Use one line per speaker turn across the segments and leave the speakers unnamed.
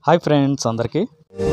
hi friends అందరికీ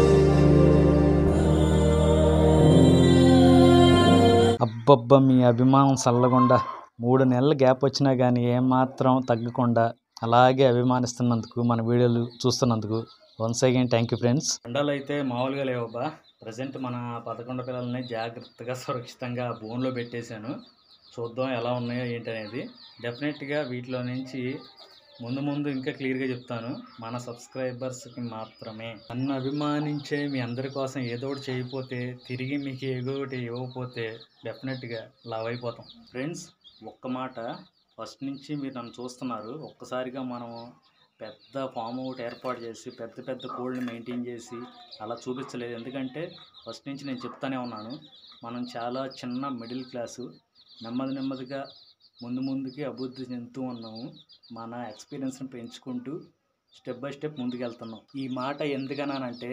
అబ్బబ్బా మీ అభిమానం చల్లకుండా మూడు నెలల గ్యాప్ వచ్చినా కానీ ఏమాత్రం తగ్గకుండా అలాగే అభిమానిస్తున్నందుకు మన వీడియోలు చూస్తున్నందుకు once again thank you friends ఎండలు అయితే మామూలుగా లేవబ్బా ప్రజెంట్ మన పదకొండు పిల్లల్ని జాగ్రత్తగా సురక్షితంగా బోన్లో పెట్టేశాను చూద్దాం ఎలా ఉన్నాయో ఏంటనేది డెఫినెట్గా వీటిలో నుంచి ముందు ముందు ఇంకా క్లియర్గా చెప్తాను మన సబ్స్క్రైబర్స్కి మాత్రమే నన్ను అభిమానించే మీ అందరి కోసం ఏదో ఒకటి చేయకపోతే తిరిగి మీకు ఏదో ఒకటి ఇవ్వకపోతే డెఫినెట్గా లవ్ అయిపోతాం ఫ్రెండ్స్ ఒక్క మాట ఫస్ట్ నుంచి మీరు నన్ను చూస్తున్నారు ఒక్కసారిగా మనం పెద్ద ఫామ్ ఒకటి ఏర్పాటు చేసి పెద్ద పెద్ద కోళ్ళని మెయింటైన్ చేసి అలా చూపించలేదు ఎందుకంటే ఫస్ట్ నుంచి నేను చెప్తానే ఉన్నాను మనం చాలా చిన్న మిడిల్ క్లాసు నెమ్మది నెమ్మదిగా ముందు ముందుకి అభివృద్ధి చెందుతూ ఉన్నాము మన ఎక్స్పీరియన్స్ని పెంచుకుంటూ స్టెప్ బై స్టెప్ ముందుకు వెళ్తున్నాం ఈ మాట ఎందుకనానంటే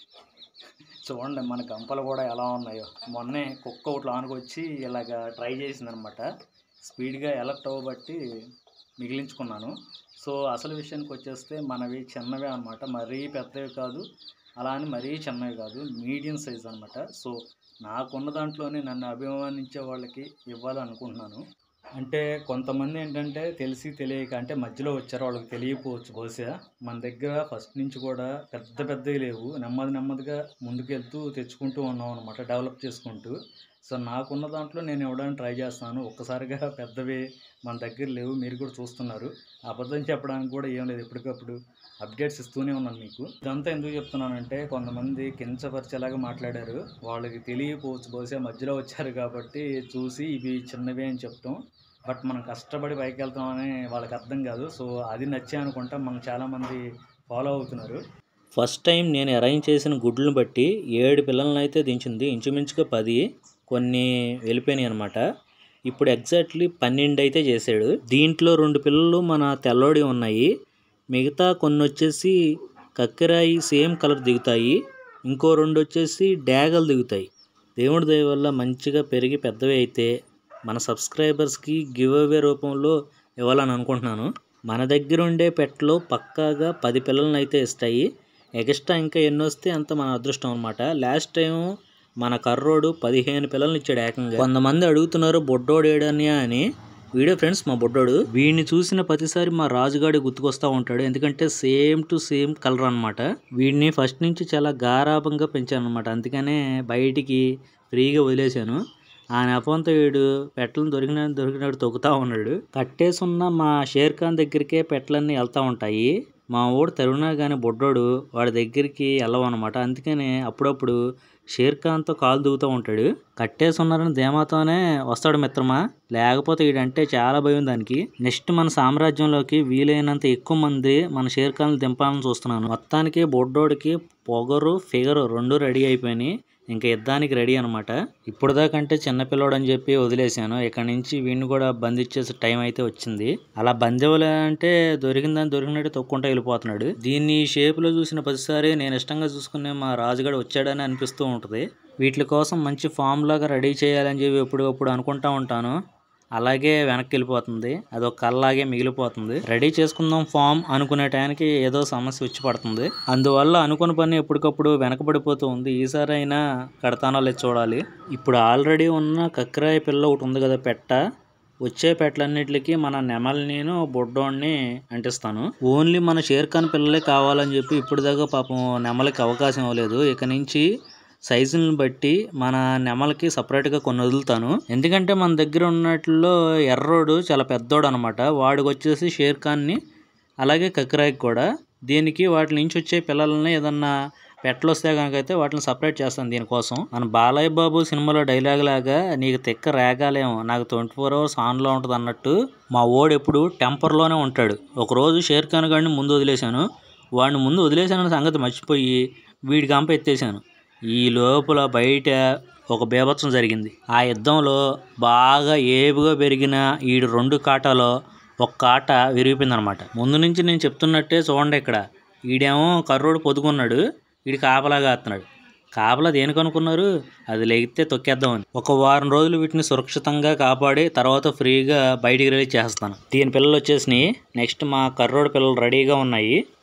చూడండి మన గంపలు కూడా ఎలా ఉన్నాయో మొన్నే కుక్క ఒకటి ఆనుకొచ్చి ఇలాగ ట్రై చేసిందనమాట స్పీడ్గా ఎలక్ట్ అవ్వబట్టి మిగిలించుకున్నాను సో అసలు విషయానికి వచ్చేస్తే మనవి చిన్నవే అనమాట మరీ పెద్దవి కాదు అలా అని మరీ చిన్నవి కాదు మీడియం సైజ్ అనమాట సో నాకున్న దాంట్లోనే నన్ను అభిమానించే వాళ్ళకి ఇవ్వాలనుకుంటున్నాను అంటే కొంతమంది ఏంటంటే తెలిసి తెలియక అంటే మధ్యలో వచ్చారు వాళ్ళకి తెలియకపోవచ్చు బహుశా మన దగ్గర ఫస్ట్ నుంచి కూడా పెద్ద పెద్దవి లేవు నెమ్మది నెమ్మదిగా ముందుకెళ్తూ తెచ్చుకుంటూ ఉన్నాం అనమాట డెవలప్ చేసుకుంటూ సో నాకున్న దాంట్లో నేను ఇవ్వడానికి ట్రై చేస్తాను ఒక్కసారిగా పెద్దవి మన దగ్గర లేవు మీరు కూడా చూస్తున్నారు అబద్ధం చెప్పడానికి కూడా ఏం లేదు ఎప్పటికప్పుడు అప్డేట్స్ ఇస్తూనే ఉన్నాను మీకు ఇదంతా ఎందుకు చెప్తున్నానంటే కొంతమంది కించపరిచేలాగా మాట్లాడారు వాళ్ళకి తెలియకపోవచ్చు బహుశా మధ్యలో వచ్చారు కాబట్టి చూసి ఇవి చిన్నవే అని చెప్తాం బట్ మనం కష్టపడి పైకి వెళ్తామని వాళ్ళకి అర్థం కాదు సో అది నచ్చే అనుకుంటా మనం చాలామంది ఫాలో అవుతున్నారు
ఫస్ట్ టైం నేను అరేంజ్ చేసిన గుడ్లను బట్టి ఏడు పిల్లలను అయితే దించింది ఇంచుమించుగా పది కొన్ని వెళ్ళిపోయినాయి అనమాట ఇప్పుడు ఎగ్జాక్ట్లీ పన్నెండు అయితే చేశాడు దీంట్లో రెండు పిల్లలు మన తెల్లోడి ఉన్నాయి మిగతా కొన్ని వచ్చేసి కక్కెరాయి సేమ్ కలర్ దిగుతాయి ఇంకో రెండు వచ్చేసి డ్యాగలు దిగుతాయి దేవుడి దయ వల్ల మంచిగా పెరిగి పెద్దవి అయితే మన సబ్స్క్రైబర్స్కి గివ్ అవే రూపంలో ఇవ్వాలని అనుకుంటున్నాను మన దగ్గర ఉండే పెట్లో పక్కాగా పది పిల్లలను అయితే ఇస్తాయి ఎక్స్ట్రా ఇంకా ఎన్ని వస్తే అంత మన అదృష్టం అనమాట లాస్ట్ టైం మన కర్రోడు పదిహేను పిల్లల్ని ఇచ్చాడు ఏకంగా కొంతమంది అడుగుతున్నారు బొడ్డోడు ఏడనియా అని వీడియో ఫ్రెండ్స్ మా బొడ్డోడు వీడిని చూసిన ప్రతిసారి మా రాజుగాడి గుర్తుకొస్తూ ఉంటాడు ఎందుకంటే సేమ్ టు సేమ్ కలర్ అనమాట వీడిని ఫస్ట్ నుంచి చాలా గారాభంగా పెంచాను అనమాట అందుకనే బయటికి ఫ్రీగా వదిలేశాను ఆ నెపంతో వీడు పెట్టలను దొరికిన దొరికినట్టు తొక్కుతా ఉన్నాడు కట్టేసున్న మా షేర్ ఖాన్ దగ్గరికే పెట్టలన్నీ వెళ్తూ ఉంటాయి మా ఊడు తరుణా కానీ బొడ్డోడు వాడి దగ్గరికి వెళ్ళవన్నమాట అందుకని అప్పుడప్పుడు షేర్ ఖాన్తో కాలు దిగుతూ ఉంటాడు కట్టేసి ఉన్నారని ధీమాతోనే వస్తాడు మిత్రమా లేకపోతే వీడంటే చాలా భయం దానికి నెక్స్ట్ మన సామ్రాజ్యంలోకి వీలైనంత ఎక్కువ మంది మన షేర్ ఖాన్ దింపాలని చూస్తున్నాను మొత్తానికి బొడ్డోడికి పొగరు ఫిగరు రెండు రెడీ అయిపోయినాయి ఇంకా యుద్ధానికి రెడీ అనమాట ఇప్పుడు దాకంటే చిన్నపిల్లోడు అని చెప్పి వదిలేశాను ఇక్కడ నుంచి వీడిని కూడా బంధించేసే టైం అయితే వచ్చింది అలా బంధివ్వలే అంటే దొరికిందని దొరికినట్టు తొక్కుంటా వెళ్ళిపోతున్నాడు దీన్ని ఈ షేప్లో చూసిన ప్రతిసారి నేను ఇష్టంగా చూసుకునే మా రాజుగాడు వచ్చాడని అనిపిస్తూ ఉంటుంది వీటి కోసం మంచి ఫామ్ లాగా రెడీ చేయాలని చెప్పి ఎప్పుడప్పుడు అనుకుంటా ఉంటాను అలాగే వెనక్కి వెళ్ళిపోతుంది అది ఒక కల్లాగే మిగిలిపోతుంది రెడీ చేసుకుందాం ఫామ్ అనుకునే టైంకి ఏదో సమస్య వచ్చి పడుతుంది అందువల్ల అనుకున్న పని ఎప్పటికప్పుడు వెనకబడిపోతూ ఉంది ఈసారి అయినా కడతానో లేదు చూడాలి ఇప్పుడు ఆల్రెడీ ఉన్న కక్కరాయి పిల్ల ఒకటి ఉంది కదా పెట్ట వచ్చే పెట్టలన్నిటికి మన నెమలి నేను బొడ్డోడిని అంటిస్తాను ఓన్లీ మన షేర్ ఖాన్ పిల్లలే కావాలని చెప్పి ఇప్పుడు దాకా పాపం నెమలికి అవకాశం ఇవ్వలేదు ఇక నుంచి సైజులను బట్టి మన నెమలకి సపరేట్గా కొన్ని వదులుతాను ఎందుకంటే మన దగ్గర ఉన్నట్లో ఎర్రోడు చాలా పెద్దోడు అనమాట వాడికి వచ్చేసి షేర్ ఖాన్ని అలాగే కక్రాయికి కూడా దీనికి వాటి నుంచి వచ్చే పిల్లల్ని ఏదన్నా పెట్టలు వస్తే కనుక అయితే వాటిని సపరేట్ చేస్తాను దీనికోసం మన బాలయ్య బాబు సినిమాలో డైలాగ్ లాగా నీకు తెక్క రేగాలేమో నాకు ట్వంటీ ఫోర్ అవర్స్ ఆన్లో ఉంటుంది అన్నట్టు మా ఓడు ఎప్పుడు టెంపర్లోనే ఉంటాడు ఒకరోజు షేర్ ఖాన్ గారిని ముందు వదిలేశాను వాడిని ముందు వదిలేశానన్న సంగతి మర్చిపోయి వీడి గంప ఎత్తేసాను ఈ లోపల బయట ఒక బీభత్సం జరిగింది ఆ యుద్ధంలో బాగా ఏపుగా పెరిగిన ఈ రెండు కాటాలో ఒక కాట విరిగిపోయిందనమాట ముందు నుంచి నేను చెప్తున్నట్టే చూడండి ఇక్కడ ఈడేమో కర్రోడు పొదుకున్నాడు వీడి కాపలాగా ఆస్తున్నాడు కాపలా దేనికి అనుకున్నారు అది లెగితే తొక్కేద్దామని ఒక వారం రోజులు వీటిని సురక్షితంగా కాపాడి తర్వాత ఫ్రీగా బయటికి రిలీజ్ చేస్తాను దీని పిల్లలు వచ్చేసినాయి నెక్స్ట్ మా కర్రోడు పిల్లలు రెడీగా ఉన్నాయి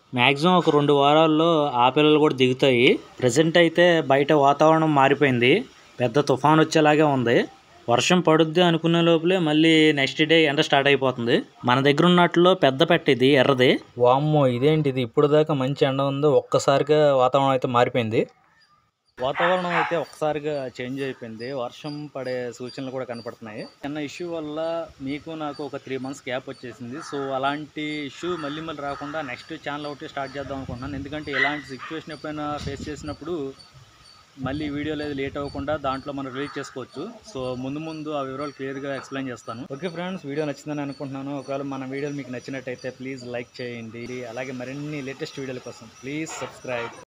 మ్యాక్సిమం ఒక రెండు వారాల్లో ఆ పిల్లలు కూడా దిగుతాయి ప్రజెంట్ అయితే బయట వాతావరణం మారిపోయింది పెద్ద తుఫాన్ వచ్చేలాగే ఉంది వర్షం పడుద్ది అనుకునే లోపలే మళ్ళీ నెక్స్ట్ డే ఎండ స్టార్ట్ అయిపోతుంది మన దగ్గర ఉన్నట్లో పెద్ద పెట్ట ఇది ఎర్రది వామ్మో ఇదేంటిది ఇప్పుడు దాకా మంచి ఎండ ఉంది ఒక్కసారిగా వాతావరణం అయితే మారిపోయింది వాతావరణం అయితే ఒక్కసారిగా చేంజ్ అయిపోయింది వర్షం పడే సూచనలు కూడా కనపడుతున్నాయి చిన్న ఇష్యూ వల్ల మీకు నాకు ఒక త్రీ మంత్స్ గ్యాప్ వచ్చేసింది సో అలాంటి ఇష్యూ మళ్ళీ మళ్ళీ రాకుండా నెక్స్ట్ ఛానల్ ఒకటి స్టార్ట్ చేద్దాం అనుకుంటున్నాను ఎందుకంటే ఇలాంటి సిచ్యువేషన్ ఎప్పుడైనా ఫేస్ చేసినప్పుడు మళ్ళీ వీడియో లేదు లేట్ అవ్వకుండా దాంట్లో మనం రిలీజ్ చేసుకోవచ్చు సో ముందు ముందు ఆ వివరాలు క్లియర్గా ఎక్స్ప్లెయిన్ చేస్తాను ఓకే ఫ్రెండ్స్ వీడియో నచ్చిందని అనుకుంటున్నాను ఒకవేళ మన వీడియోలు మీకు నచ్చినట్టయితే ప్లీజ్ లైక్ చేయండి అలాగే మరిన్ని లేటెస్ట్ వీడియోల కోసం ప్లీజ్ సబ్స్క్రైబ్